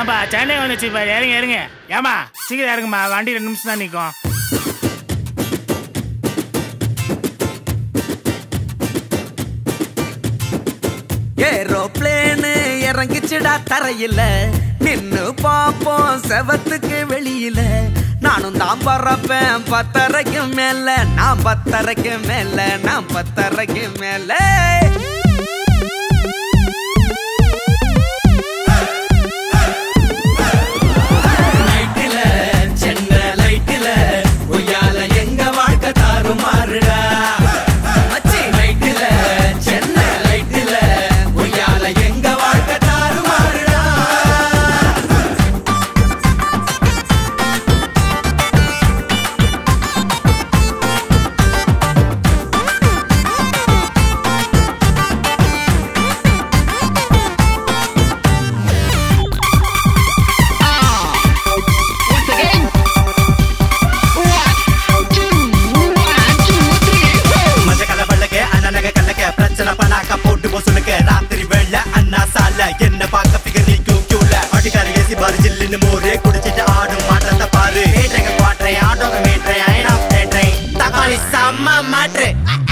ஏன்பா சென்னை வந்துச்சு பாரு இறங்க இறங்க ஏமா சீக்கிரம் இறங்குமா வண்டி ரெண்டு நிமிஷம் தான் நிற்கும் ஏரோப்ளேனு இறங்கிச்சுடா தரையில நின்னு பாப்போம் செவத்துக்கு வெளியில நானும் தான் பறப்பேன் பத்தரைக்கு மேல நான் பத்தரைக்கு மேல நான் பத்தரைக்கு மேல நைட்டுல சென்னை லைட்டுல உய்யால எங்க வாழ்க்கை தாறுமாறுடா மச்சி நைட்டுல சென்னை லைட்டுல உய்யால எங்க வாழ்க்கை தாறுமாறுடா Once again. One, two, one, two, three, four. மஞ்ச கல வள்ளக்க அண்ணனக கண்ணக்க பிரச்சனை பண்ணாக்க போட்டு போசுனுக்க ராத்திரி வேளை அண்ணா சால என்ன பார்க்க பிக நீக்கும் கியூல அடிக்கார ஏசி பாரு ஜில்லுன்னு மோரே குடிச்சிட்டு ஆடும் மாற்றத்தை பாரு ஏற்றங்க குவாட்ரை ஆட்டோங்க மீட்ரை ஐனா தேட்ரை தக்காளி செம்ம மாற்று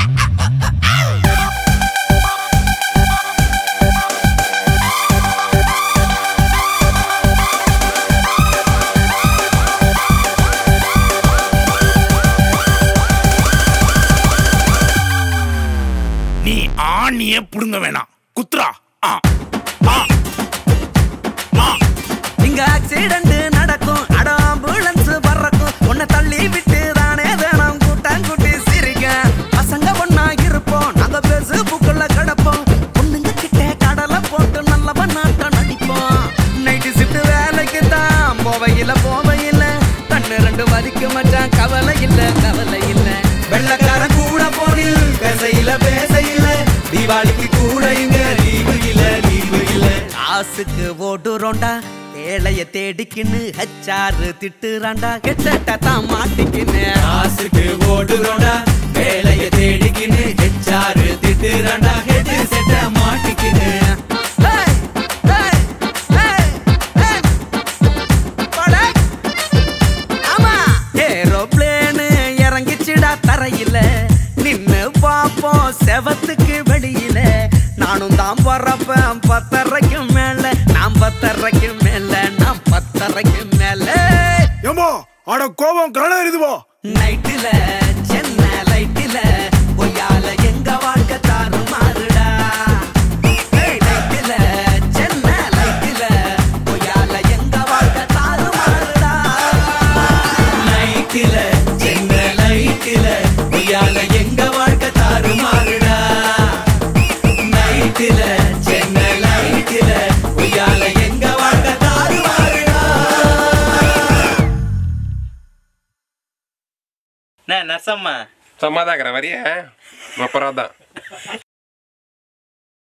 நீ ஆணியே புடுங்க வேணாம் குத்ரா ஆ ஆ ஆ இங்க ஆக்சிடென்ட் நடக்கும் அட ஆம்புலன்ஸ் பறக்கும் உன்னை தள்ளி விட்டு தானே வேணாம் கூட்டம் கூட்டி சிரிக்க பசங்க ஒண்ணா இருப்போம் நாங்க பேசுபுக்குள்ள கிடப்போம் பொண்ணுங்க கிட்ட கடலை போட்டு நல்ல நாட்டம் நடிப்போம் நைட்டு ஷிஃப்ட் வேலைக்கு தான் போவையில போவையில கண்ணு ரெண்டு வரிக்கு மச்சான் கவலை இல்ல கவலை இல்ல வெள்ளக்காரன் கூட போனில் பேசையில பேசையில தீபாவளிக்கு கூட இங்க லீவு இல்ல லீவு இல்ல காசுக்கு ஓடுறோண்டா வேலைய தேடிக்கின்னு ஹச்சாரு திட்டுறாண்டா கெட்ட தான் மாட்டிக்கின்னு காசுக்கு ஓடுறோண்டா வேலைய தேடிக்கின்னு ஹெச்சாரு திட்டுறாண்டா ஹெட் செட்ட மாட்டிக்கின்னு ஏய், ஏய், ஏய், ஏய். போடா. ஆமா ஏரோப்ளேனு இறங்கிச்சுடா தரையில நின்னு பாப்போம் செவத்துக்கு வெளியில நானும் தான் பறப்பேன் பத்தரைக்கு மேல நான் பத்தரைக்கு மேல நான் பத்தரைக்கு மேல ஏம்போ அட கோபம் கரணம் இருக்குதுவோ நைட்டுல சென்னை லைட்டுல பொய்யால எங்க வாழ்க்கை தாறுமாறுடா ஏய், நைட்டுல சென்னை லைட்டுல பொய்யால எங்க வாழ்க்கை தாறுமாறுடா நைட்டுல சென்னை லைட்டுல பொய்யால எங்க வாழ்க்கை தாறுமாறுடா நைட்டுல சென்னை லைட்டுல பொய்யால எங்க வாழ்க்கை தாறுமாறுடா நர்சம்மா சும்மா தான் இருக்கிறேன் வரியா அப்புறம் தான்